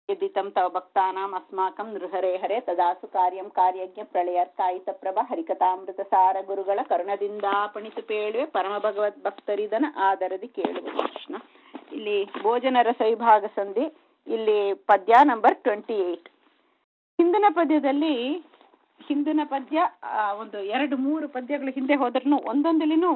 यदितं तव भक्तानाम् अस्माकं नृहरे ಹರೆ ತದಾಸು ಕಾರ್ಯಂ ಕಾರ್ಯಜ್ಞ ಪ್ರಳಯರ್ಕಾಯಿತ ಪ್ರಭ ಹರಿಕಥಾಮೃತಸಾರ ಗುರುಗಳ ಕರ್ಣದಿಂದಾಪಣಿತು ಪೇಳುವೆ ಪರಮ ಭಗವದ್ ಭಕ್ತರಿದನ ಆದರದಿ ಕೇಳುವ ಕೃಷ್ಣ ಇಲ್ಲಿ ಭೋಜನ ರಸ ವಿಭಾಗ ಸಂಧಿ ಇಲ್ಲಿ ಪದ್ಯ ನಂಬರ್ ಟ್ವೆಂಟಿ ಏಯ್ಟ್ ಹಿಂದಿನ ಪದ್ಯದಲ್ಲಿ ಹಿಂದಿನ ಪದ್ಯ ಆ, ಒಂದು ಎರಡು ಮೂರು ಪದ್ಯಗಳ ಹಿಂದೆ ಹೋದ್ರೂ ಒಂದೊಂದಲಿನೂ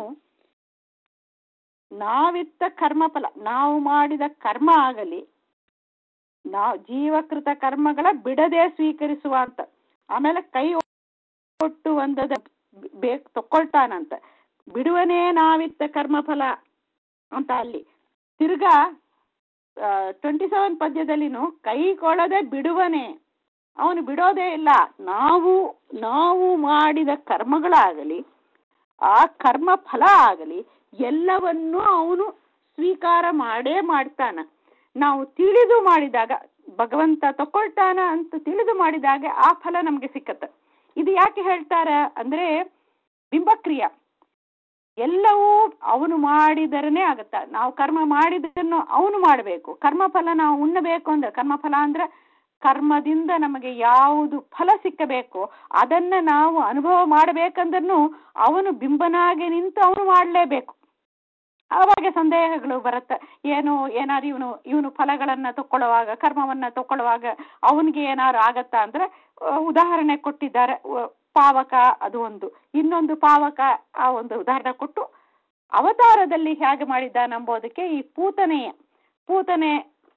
ನಾವಿತ್ತ ಕರ್ಮಫಲ ನಾವು ಮಾಡಿದ ಕರ್ಮ ಆಗಲಿ ನಾವು ಜೀವಕೃತ ಕರ್ಮಗಳ ಬಿಡದೆ ಸ್ವೀಕರಿಸುವ ಅಂತ ಆಮೇಲೆ ಕೈ ಕೊಟ್ಟು ಒಂದದ ಬೇಕು ತಕೊಳ್ತಾನಂತ ಬಿಡುವನೇ ನಾವಿತ್ತ ಕರ್ಮಫಲ ಅಂತ ಅಲ್ಲಿ ತಿರ್ಗಾ ಟ್ವೆಂಟಿ ಸೆವೆನ್ ಪದ್ಯದಲ್ಲಿನೂ ಕೈ ಕೊಡದೆ ಬಿಡುವನೇ ಅವನು ಬಿಡೋದೇ ಇಲ್ಲ ನಾವು ನಾವು ಮಾಡಿದ ಕರ್ಮಗಳಾಗಲಿ ಆ ಕರ್ಮ ಫಲ ಆಗಲಿ ಎಲ್ಲವನ್ನೂ ಅವನು ಸ್ವೀಕಾರ ಮಾಡೇ ಮಾಡ್ತಾನ ನಾವು ತಿಳಿದು ಮಾಡಿದಾಗ ಭಗವಂತ ತಕೊಳ್ತಾನ ಅಂತ ತಿಳಿದು ಮಾಡಿದಾಗ ಆ ಫಲ ನಮಗೆ ಸಿಕ್ಕತ್ತೆ ಇದು ಯಾಕೆ ಹೇಳ್ತಾರ ಅಂದ್ರೆ ಬಿಂಬಕ್ರಿಯ ಎಲ್ಲವೂ ಅವನು ಮಾಡಿದರನೇ ಆಗತ್ತ ನಾವು ಕರ್ಮ ಮಾಡಿದನ್ನು ಅವನು ಮಾಡಬೇಕು ಕರ್ಮಫಲ ನಾವು ಉಣ್ಣಬೇಕು ಅಂದ್ರೆ ಕರ್ಮಫಲ ಅಂದ್ರೆ ಕರ್ಮದಿಂದ ನಮಗೆ ಯಾವುದು ಫಲ ಸಿಕ್ಕಬೇಕು ಅದನ್ನ ನಾವು ಅನುಭವ ಮಾಡಬೇಕಂದ್ರೂ ಅವನು ಬಿಂಬನಾಗಿ ನಿಂತು ಅವನು ಮಾಡಲೇಬೇಕು ಆವಾಗ ಸಂದೇಹಗಳು ಬರುತ್ತೆ ಏನು ಏನಾದ್ರು ಇವನು ಇವನು ಫಲಗಳನ್ನ ತಕ್ಕೊಳ್ಳುವಾಗ ಕರ್ಮವನ್ನ ತಕ್ಕೊಳ್ಳುವಾಗ ಅವನಿಗೆ ಏನಾದ್ರು ಆಗತ್ತಾ ಅಂದ್ರೆ ಆ, ಉದಾಹರಣೆ ಕೊಟ್ಟಿದ್ದಾರೆ ಉ- ಪಾವಕ ಅದು ಒಂದು ಇನ್ನೊಂದು ಪಾವಕ ಆ ಒಂದು ಉದಾಹರಣೆ ಕೊಟ್ಟು ಅವತಾರದಲ್ಲಿ ಹೇಗೆ ಮಾಡಿದ್ದಾನೆಂಬುದಕ್ಕೆ ಈ ಪೂತನೆಯ ಪೂತನೆ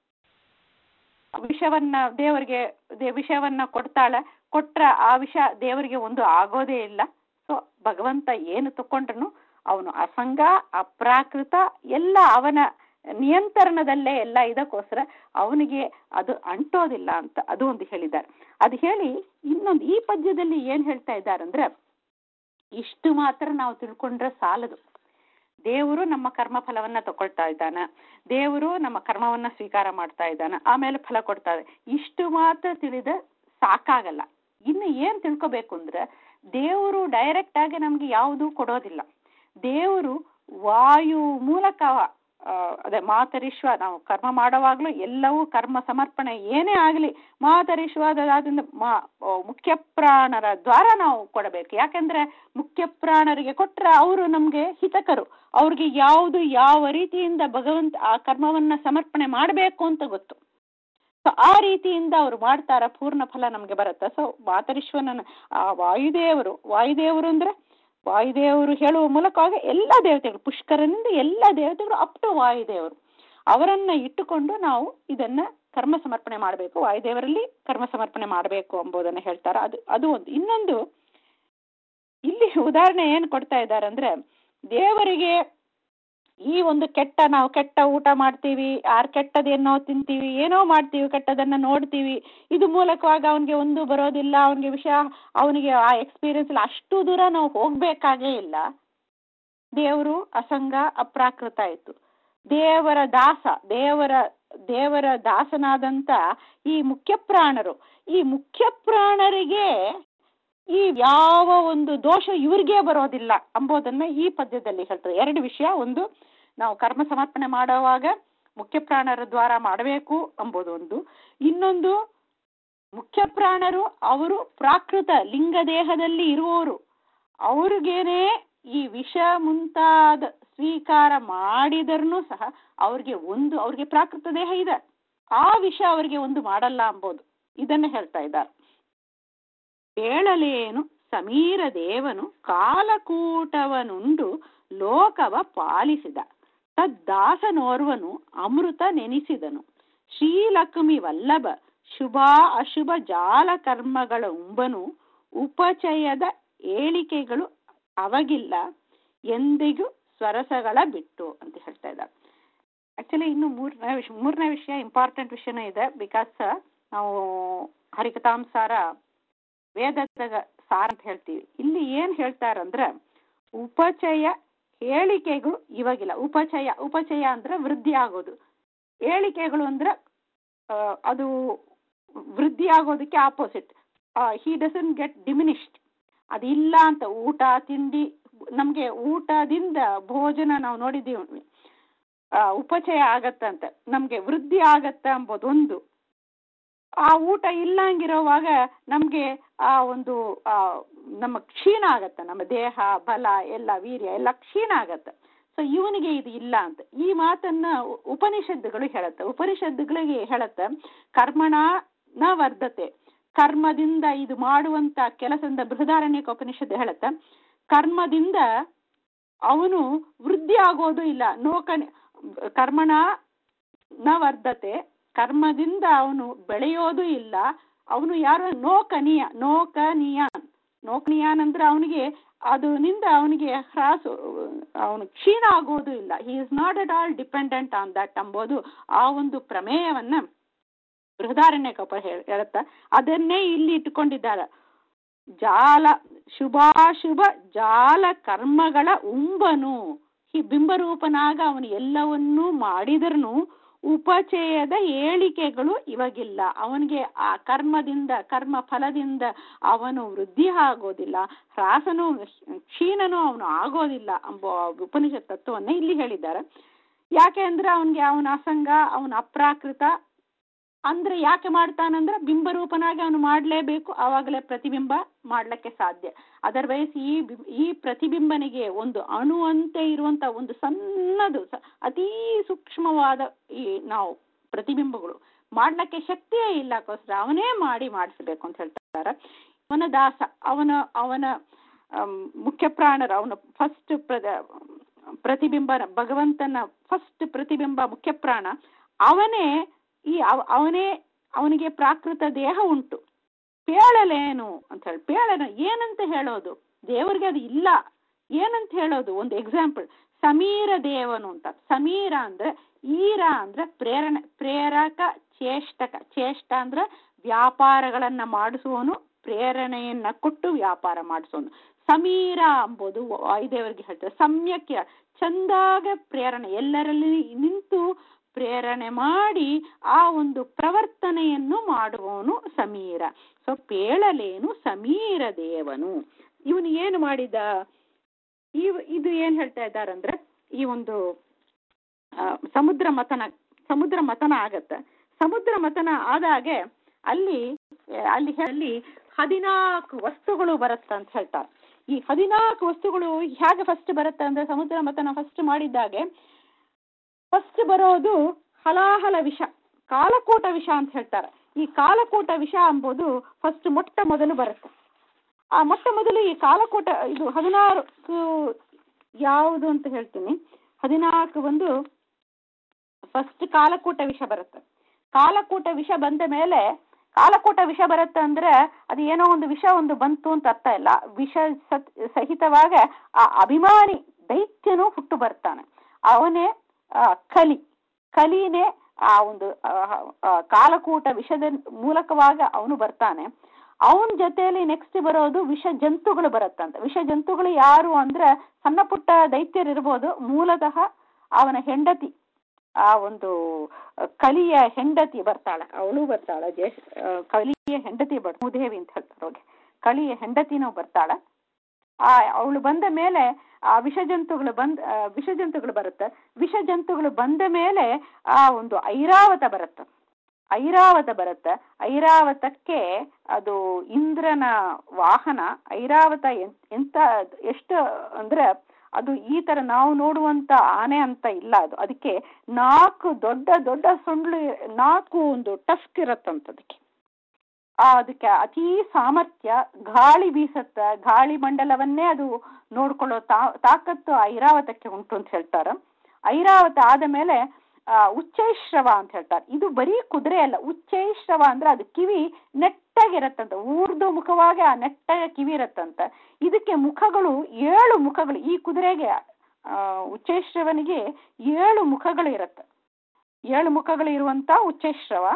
ವಿಷವನ್ನ ದೇವರಿಗೆ ದೇ- ವಿಷವನ್ನ ಕೊಡ್ತಾಳೆ ಕೊಟ್ರ ಆ ವಿಷ ದೇವರಿಗೆ ಒಂದು ಆಗೋದೇ ಇಲ್ಲ ಸೊ ಭಗವಂತ ಏನು ತಕೊಂಡ್ರು ಅವನು ಅಸಂಗ ಅಪ್ರಾಕೃತ ಎಲ್ಲ ಅವನ ನಿಯಂತ್ರಣದಲ್ಲೇ ಎಲ್ಲ ಇದಕ್ಕೋಸ್ಕರ ಅವನಿಗೆ ಅದು ಅಂಟೋದಿಲ್ಲ ಅಂತ ಅದು ಒಂದು ಹೇಳಿದ್ದಾರೆ ಅದು ಹೇಳಿ ಇನ್ನೊಂದು ಈ ಪದ್ಯದಲ್ಲಿ ಏನ್ ಹೇಳ್ತಾ ಇದ್ದಾರಂದ್ರೆ ಇಷ್ಟು ಮಾತ್ರ ನಾವು ತಿಳ್ಕೊಂಡ್ರೆ ಸಾಲದು ದೇವರು ನಮ್ಮ ಕರ್ಮ ಫಲವನ್ನ ತಗೊಳ್ತಾ ಇದ್ದಾನ ದೇವರು ನಮ್ಮ ಕರ್ಮವನ್ನ ಸ್ವೀಕಾರ ಮಾಡ್ತಾ ಇದ್ದಾನ ಆಮೇಲೆ ಫಲ ಕೊಡ್ತಾರೆ ಇಷ್ಟು ಮಾತ್ರ ತಿಳಿದ ಸಾಕಾಗಲ್ಲ ಇನ್ನು ಏನ್ ತಿಳ್ಕೊಬೇಕು ಅಂದ್ರೆ ದೇವರು ಡೈರೆಕ್ಟ್ ಆಗಿ ನಮ್ಗೆ ಯಾವುದೂ ಕೊಡೋದಿಲ್ಲ ದೇವರು ವಾಯು ಮೂಲಕ ಆ, ಅದೇ ಮಾತರಿಶ್ವ ನಾವು ಕರ್ಮ ಮಾಡುವಾಗ್ಲೂ ಎಲ್ಲವೂ ಕರ್ಮ ಸಮರ್ಪಣೆ ಏನೇ ಆಗಲಿ ಮಾತರಿಶ್ವಾದದಿಂದ ಮಾ ಆ, ಮುಖ್ಯ ಪ್ರಾಣರ ದ್ವಾರ ನಾವು ಕೊಡಬೇಕು ಯಾಕೆಂದ್ರೆ ಮುಖ್ಯ ಪ್ರಾಣರಿಗೆ ಕೊಟ್ರೆ ಅವರು ನಮ್ಗೆ ಹಿತಕರು ಅವ್ರಿಗೆ ಯಾವುದು ಯಾವ ರೀತಿಯಿಂದ ಭಗವಂತ ಆ ಕರ್ಮವನ್ನ ಸಮರ್ಪಣೆ ಮಾಡಬೇಕು ಅಂತ ಗೊತ್ತು ಸೊ ಆ ರೀತಿಯಿಂದ ಅವ್ರು ಮಾಡ್ತಾರ ಪೂರ್ಣ ಫಲ ನಮ್ಗೆ ಬರುತ್ತೆ ಸೊ ಮಾತರಿಶ್ವನನ ಆ ವಾಯುದೇವರು ವಾಯುದೇವರು ಅಂದ್ರೆ ವಾಯುದೇವರು ಹೇಳುವ ಮೂಲಕವಾಗಿ ಎಲ್ಲ ದೇವತೆಗಳು ಪುಷ್ಕರನಿಂದ ಎಲ್ಲ ದೇವತೆಗಳು ಅಪ್ ಟು ವಾಯುದೇವರು ಅವರನ್ನ ಇಟ್ಟುಕೊಂಡು ನಾವು ಇದನ್ನ ಕರ್ಮ ಸಮರ್ಪಣೆ ಮಾಡಬೇಕು ವಾಯುದೇವರಲ್ಲಿ ಕರ್ಮ ಸಮರ್ಪಣೆ ಮಾಡಬೇಕು ಎಂಬುದನ್ನ ಹೇಳ್ತಾರೆ ಅದು ಅದು ಒಂದು ಇನ್ನೊಂದು ಇಲ್ಲಿ ಉದಾಹರಣೆ ಏನ್ ಕೊಡ್ತಾ ಇದ್ದಾರೆ ಅಂದ್ರೆ ದೇವರಿಗೆ ಈ ಒಂದು ಕೆಟ್ಟ ನಾವು ಕೆಟ್ಟ ಊಟ ಮಾಡ್ತೀವಿ ಆರ್ ಕೆಟ್ಟದೇನೋ ತಿಂತೀವಿ ಏನೋ ಮಾಡ್ತೀವಿ ಕೆಟ್ಟದನ್ನ ನೋಡ್ತೀವಿ ಇದು ಮೂಲಕವಾಗಿ ಅವನಿಗೆ ಒಂದು ಬರೋದಿಲ್ಲ ಅವನಿಗೆ ವಿಷಯ ಅವನಿಗೆ ಆ ಎಕ್ಸ್ಪೀರಿಯನ್ಸ್ ಇಲ್ಲ ಅಷ್ಟು ದೂರ ನಾವು ಹೋಗ್ಬೇಕಾಗೇ ಇಲ್ಲ ದೇವರು ಅಸಂಗ ಅಪ್ರಾಕೃತ ಆಯ್ತು ದೇವರ ದಾಸ ದೇವರ ದೇವರ ದಾಸನಾದಂತ ಈ ಮುಖ್ಯ ಪ್ರಾಣರು ಈ ಮುಖ್ಯ ಪ್ರಾಣರಿಗೆ ಈ ಯಾವ ಒಂದು ದೋಷ ಇವ್ರಿಗೆ ಬರೋದಿಲ್ಲ ಅಂಬೋದನ್ನ ಈ ಪದ್ಯದಲ್ಲಿ ಹೇಳ್ತಾರೆ ಎರಡು ವಿಷಯ ಒಂದು ನಾವು ಕರ್ಮ ಸಮರ್ಪಣೆ ಮಾಡುವಾಗ ಮುಖ್ಯ ಪ್ರಾಣರ ದ್ವಾರ ಮಾಡಬೇಕು ಎಂಬುದು ಒಂದು ಇನ್ನೊಂದು ಮುಖ್ಯ ಪ್ರಾಣರು ಅವರು ಪ್ರಾಕೃತ ಲಿಂಗ ದೇಹದಲ್ಲಿ ಇರುವವರು ಅವ್ರಿಗೇನೆ ಈ ವಿಷ ಮುಂತಾದ ಸ್ವೀಕಾರ ಮಾಡಿದರೂ ಸಹ ಅವ್ರಿಗೆ ಒಂದು ಅವ್ರಿಗೆ ಪ್ರಾಕೃತ ದೇಹ ಇದೆ ಆ ವಿಷ ಅವರಿಗೆ ಒಂದು ಮಾಡಲ್ಲ ಅಂಬೋದು ಇದನ್ನ ಹೇಳ್ತಾ ಇದ್ದಾರೆ ಹೇಳಲೇನು ಸಮೀರ ದೇವನು ಕಾಲಕೂಟವನುಂಡು ಲೋಕವ ಪಾಲಿಸಿದ ತದ್ದಾಸನೋರ್ವನು ಅಮೃತ ನೆನೆಸಿದನು ಶ್ರೀಲಕ್ಷ್ಮಿ ವಲ್ಲಭ ಶುಭ ಅಶುಭ ಜಾಲ ಕರ್ಮಗಳ ಉಂಬನು ಉಪಚಯದ ಏಳಿಕೆಗಳು ಅವಗಿಲ್ಲ ಎಂದಿಗೂ ಸ್ವರಸಗಳ ಬಿಟ್ಟು ಅಂತ ಹೇಳ್ತಾ ಇದ್ದಾರೆ ಆಕ್ಚುಲಿ ಇನ್ನು ಮೂರನೇ ವಿಷಯ ಮೂರನೇ ವಿಷಯ ಇಂಪಾರ್ಟೆಂಟ್ ವಿಷಯನೇ ಇದೆ ಬಿಕಾಸ್ ನಾವು ಹರಿಕಥಾಂಸಾರ ವೇದದ ಸಾರ ಅಂತ ಹೇಳ್ತೀವಿ ಇಲ್ಲಿ ಏನ್ ಹೇಳ್ತಾರಂದ್ರೆ ಉಪಚಯ ಹೇಳಿಕೆಗಳು ಇವಾಗಿಲ್ಲ ಉಪಚಯ ಉಪಚಯ ಅಂದ್ರೆ ವೃದ್ಧಿ ಆಗೋದು ಹೇಳಿಕೆಗಳು ಅಂದ್ರೆ ಆ, ಅದು ವೃದ್ಧಿ ಆಗೋದಕ್ಕೆ opposite he doesn't get diminished ಅದಿಲ್ಲ ಅಂತ ಊಟ ತಿಂಡಿ ನಮ್ಗೆ ಊಟದಿಂದ ಭೋಜನ ನಾವು ನೋಡಿದ್ದೀವಿ ಆ, ಉಪಚಯ ಆಗತ್ತಂತೆ ನಮ್ಗೆ ವೃದ್ಧಿ ಆಗತ್ತ ಎಂಬುದು ಒಂದು ಆ ಊಟ ಇಲ್ಲಂಗಿರೋವಾಗ ನಮಗೆ ಆ ಒಂದು ಆ ನಮ್ಮ ಕ್ಷೀಣ ಆಗತ್ತೆ ನಮ್ಮ ದೇಹ ಬಲ ಎಲ್ಲ ವೀರ್ಯ ಎಲ್ಲ ಕ್ಷೀಣ ಆಗತ್ತೆ ಸೊ ಇವನಿಗೆ ಇದು ಇಲ್ಲ ಅಂತ ಈ ಮಾತನ್ನ ಉ- ಉಪನಿಷತ್ತುಗಳು ಹೇಳುತ್ತೆ ಉಪನಿಷತ್ತುಗಳಿಗೆ ಹೇಳುತ್ತೆ ಕರ್ಮಣ ನ ವರ್ಧತೆ ಕರ್ಮದಿಂದ ಇದು ಮಾಡುವಂತ ಕೆಲಸದಿಂದ ಬೃಹದಾರಣ್ಯಕ ಉಪನಿಷತ್ತು ಹೇಳುತ್ತೆ ಕರ್ಮದಿಂದ ಅವನು ವೃದ್ಧಿ ಆಗೋದು ಇಲ್ಲ ನೋಕನೆ ಕರ್ಮಣ ನ ವರ್ಧತೆ ಕರ್ಮದಿಂದ ಅವನು ಬೆಳೆಯೋದು ಇಲ್ಲ ಅವನು ಯಾರು ನೋಕನೀಯ ನೋಕನಿಯಾನ್ ನೋಕನಿಯಾನ್ ಅಂದ್ರೆ ಅವನಿಗೆ ಅದರಿಂದ ಅವನಿಗೆ ಹ್ರಾಸು ಅವನು ಕ್ಷೀಣ ಆಗೋದು ಇಲ್ಲ he is not at all dependent on that ಎಂಬುದು ಆ ಒಂದು ಪ್ರಮೇಯವನ್ನ ಬೃಹದಾರಣ್ಯಕಪ ಹೇಳುತ್ತ ಅದನ್ನೇ ಇಲ್ಲಿ ಇಟ್ಟುಕೊಂಡಿದ್ದಾರೆ ಜಾಲ ಶುಭಾಶುಭ ಜಾಲ ಕರ್ಮಗಳ ಉಂಬನು ಈ ಬಿಂಬರೂಪನಾಗ ಅವನು ಎಲ್ಲವನ್ನೂ ಮಾಡಿದ್ರೂ ಉಪಚಯದ ಏಳಿಕೆಗಳು ಇವಾಗಿಲ್ಲ ಅವನಿಗೆ ಆ ಕರ್ಮದಿಂದ ಕರ್ಮ ಫಲದಿಂದ ಅವನು ವೃದ್ಧಿ ಆಗೋದಿಲ್ಲ ಹ್ರಾಸನೂ ಕ್ಷೀಣನೂ ಅವನು ಆಗೋದಿಲ್ಲ ಎಂಬ ಉಪನಿಷತ್ ತತ್ವವನ್ನ ಇಲ್ಲಿ ಹೇಳಿದ್ದಾರೆ ಯಾಕೆ ಅಂದ್ರೆ ಅವನಿಗೆ ಅವನ ಅಸಂಗ ಅವನ ಅಪ್ರಾಕೃತ ಅಂದ್ರೆ ಯಾಕೆ ಮಾಡ್ತಾನಂದ್ರೆ ಬಿಂಬರೂಪನಾಗಿ ಅವನು ಮಾಡಲೇಬೇಕು ಆವಾಗಲೇ ಪ್ರತಿಬಿಂಬ ಮಾಡ್ಲಿಕ್ಕೆ ಸಾಧ್ಯ ಅದರ್ವೈಸ್ ಈ ಬಿ- ಈ ಪ್ರತಿಬಿಂಬನಿಗೆ ಒಂದು ಅಣು ಅಂತೆ ಇರುವಂತ ಒಂದು ಸಣ್ಣದು ಸ- ಅತೀ ಸೂಕ್ಷ್ಮವಾದ ಈ ನಾವು ಪ್ರತಿಬಿಂಬಗಳು ಮಾಡ್ಲಿಕ್ಕೆ ಶಕ್ತಿಯೇ ಇಲ್ಲಕ್ಕೋಸ್ಕರ ಅವನೇ ಮಾಡಿ ಮಾಡಿಸ್ಬೇಕು ಅಂತ ಹೇಳ್ತಾರೆ ಅವನ ದಾಸ ಅವನ ಅವನ ಆಮ್, ಮುಖ್ಯ ಪ್ರಾಣರ ಅವನ ಫಸ್ಟ್ ಪ್ರತಿಬಿಂಬ ಭಗವಂತನ ಫಸ್ಟ್ ಪ್ರತಿಬಿಂಬ ಮುಖ್ಯ ಪ್ರಾಣ ಅವನೇ ಈ ಅವ- ಅವನೇ ಅವನಿಗೆ ಪ್ರಾಕೃತ ದೇಹ ಉಂಟು ಪೇಳಲೇನು ಅಂತ ಹೇಳಿ ಪೇಳನ ಏನಂತ ಹೇಳೋದು ದೇವರಿಗೆ ಅದು ಇಲ್ಲ ಏನಂತ ಹೇಳೋದು ಒಂದು ಎಕ್ಸಾಂಪಲ್ ಸಮೀರ ದೇವನು ಅಂತ ಸಮೀರ ಅಂದ್ರೆ ಈರ ಅಂದ್ರೆ ಪ್ರೇರಣೆ ಪ್ರೇರಕ ಚೇಷ್ಟಕ ಚೇಷ್ಟ ಅಂದ್ರೆ ವ್ಯಾಪಾರಗಳನ್ನ ಮಾಡಿಸುವವನು ಪ್ರೇರಣೆಯನ್ನ ಕೊಟ್ಟು ವ್ಯಾಪಾರ ಮಾಡಿಸೋನು ಸಮೀರ ಎಂಬುದು ವಾಯುದೇವರಿಗೆ ಹೇಳ್ತಾರೆ ಸಮ್ಯಕ್ಕೆ ಚಂದಾಗ ಪ್ರೇರಣೆ ಎಲ್ಲರಲ್ಲಿ ನಿಂತು ಪ್ರೇರಣೆ ಮಾಡಿ ಆ ಒಂದು ಪ್ರವರ್ತನೆಯನ್ನು ಮಾಡುವವನು ಸಮೀರ ಸೊ ಪೇಳಲೇನು ಸಮೀರ ದೇವನು ಇವನು ಏನು ಮಾಡಿದ ಈ ಇದು ಏನ್ ಹೇಳ್ತಾ ಇದ್ದಾರಂದ್ರೆ ಈ ಒಂದು ಆ, ಸಮುದ್ರ ಮಥನ ಸಮುದ್ರ ಮಥನ ಆಗತ್ತೆ ಸಮುದ್ರ ಮಥನ ಆದಾಗೆ ಅಲ್ಲಿ ಆ, ಅಲ್ಲಿ ಅಲ್ಲಿ ಹದಿನಾಲ್ಕು ವಸ್ತುಗಳು ಬರುತ್ತೆ ಅಂತ ಹೇಳ್ತಾರೆ ಈ ಹದಿನಾಲ್ಕು ವಸ್ತುಗಳು ಹೇಗೆ ಫಸ್ಟ್ ಬರುತ್ತೆ ಅಂದ್ರೆ ಸಮುದ್ರ ಮಥನ ಫಸ್ಟ್ ಮಾಡಿದ್ದಾಗೆ ಫಸ್ಟ್ ಬರೋದು ಹಲಾಹಲ ವಿಷ ಕಾಲಕೂಟ ವಿಷ ಅಂತ ಹೇಳ್ತಾರೆ ಈ ಕಾಲಕೂಟ ವಿಷ ಎಂಬುದು ಫಸ್ಟ್ ಮೊಟ್ಟ ಮೊದಲು ಬರುತ್ತೆ ಆ ಮೊಟ್ಟ ಮೊದಲು ಈ ಕಾಲಕೂಟ ಇದು ಹದಿನಾಲ್ಕು ಯಾವುದು ಅಂತ ಹೇಳ್ತೀನಿ ಹದಿನಾಲ್ಕು ಒಂದು ಫಸ್ಟ್ ಕಾಲಕೂಟ ವಿಷ ಬರುತ್ತೆ ಕಾಲಕೂಟ ವಿಷ ಬಂದ ಮೇಲೆ ಕಾಲಕೂಟ ವಿಷ ಬರುತ್ತೆ ಅಂದ್ರೆ ಅದು ಏನೋ ಒಂದು ವಿಷ ಒಂದು ಬಂತು ಅಂತ ಅರ್ಥ ಇಲ್ಲ ವಿಷ ಸತ್ ಸಹಿತವಾಗ ಆ ಅಭಿಮಾನಿ ದೈತ್ಯನು ಹುಟ್ಟು ಬರ್ತಾನೆ ಅವನೇ ಆ, ಕಲಿ ಕಲಿನೇ ಆ ಒಂದು ಆ, ಆ, ಕಾಲಕೂಟ ವಿಷದ ಮೂಲಕವಾಗ ಅವನು ಬರ್ತಾನೆ ಅವನ ಜೊತೆಯಲ್ಲಿ ನೆಕ್ಸ್ಟ್ ಬರೋದು ವಿಷ ಜಂತುಗಳು ಬರುತ್ತಂತೆ ವಿಷ ಜಂತುಗಳು ಯಾರು ಅಂದ್ರೆ ಸಣ್ಣ ಪುಟ್ಟ ದೈತ್ಯರು ಇರ್ಬೋದು ಮೂಲತಃ ಅವನ ಹೆಂಡತಿ ಆ ಒಂದು ಕಲಿಯ ಹೆಂಡತಿ ಬರ್ತಾಳೆ ಅವಳು ಬರ್ತಾಳೆ ಜೇಷ್ ಆ, ಕಲಿಯ ಹೆಂಡತಿ ಬರ್ ಭೂದೇವಿ ಅಂತ ಹೇಳ್ತಾರೆ ಅವ್ರಿಗೆ ಕಲಿಯ ಹೆಂಡತಿನೂ ಬರ್ತಾಳೆ ಆ ಅವಳು ಬಂದ ಮೇಲೆ ಆ ವಿಷಜಂತುಗಳು ಬಂದ್ ಆ, ವಿಷಜಂತುಗಳು ಬರುತ್ತೆ ವಿಷಜಂತುಗಳು ಬಂದ ಮೇಲೆ ಆ ಒಂದು ಐರಾವತ ಬರುತ್ತೆ ಐರಾವತ ಬರುತ್ತೆ ಐರಾವತಕ್ಕೆ ಅದು ಇಂದ್ರನ ವಾಹನ ಐರಾವತ ಎನ್- ಎಂತ ಎಷ್ಟು ಅಂದ್ರೆ ಅದು ಈ ತರ ನಾವು ನೋಡುವಂತ ಆನೆ ಅಂತ ಇಲ್ಲ ಅದು ಅದಕ್ಕೆ ನಾಲ್ಕು ದೊಡ್ಡ ದೊಡ್ಡ ಸೊಂಡ್ಲು ನಾಲ್ಕು ಒಂದು ಟಸ್ಕ್ ಇರತ್ತಂತ ಅದಕ್ಕೆ ಆ ಅದಕ್ಕೆ ಅತೀ ಸಾಮರ್ಥ್ಯ ಗಾಳಿ ಬೀಸತ್ತ ಗಾಳಿ ಮಂಡಲವನ್ನೇ ಅದು ನೋಡ್ಕೊಳ್ಳೋ ತಾ ತಾಕತ್ತು ಆ ಐರಾವತಕ್ಕೆ ಉಂಟು ಅಂತ ಹೇಳ್ತಾರ ಐರಾವತ ಆದ ಮೇಲೆ ಆ ಉಚ್ಚೈಶ್ರವ ಅಂತ ಹೇಳ್ತಾರೆ ಇದು ಬರೀ ಕುದುರೆ ಅಲ್ಲ ಉಚ್ಚೈಶ್ರವ ಅಂದ್ರೆ ಅದು ಕಿವಿ ನೆಟ್ಟಗಿರತ್ತಂತ ಊರ್ದು ಮುಖವಾಗಿ ಆ ನೆಟ್ಟಗೆ ಕಿವಿ ಇರತ್ತಂತ ಇದಕ್ಕೆ ಮುಖಗಳು ಏಳು ಮುಖಗಳು ಈ ಕುದುರೆಗೆ ಆ ಉಚ್ಚೈಶ್ರವನಿಗೆ ಏಳು ಮುಖಗಳು ಇರತ್ತೆ ಏಳು ಮುಖಗಳು ಇರುವಂತ ಉಚ್ಚೈಶ್ರವ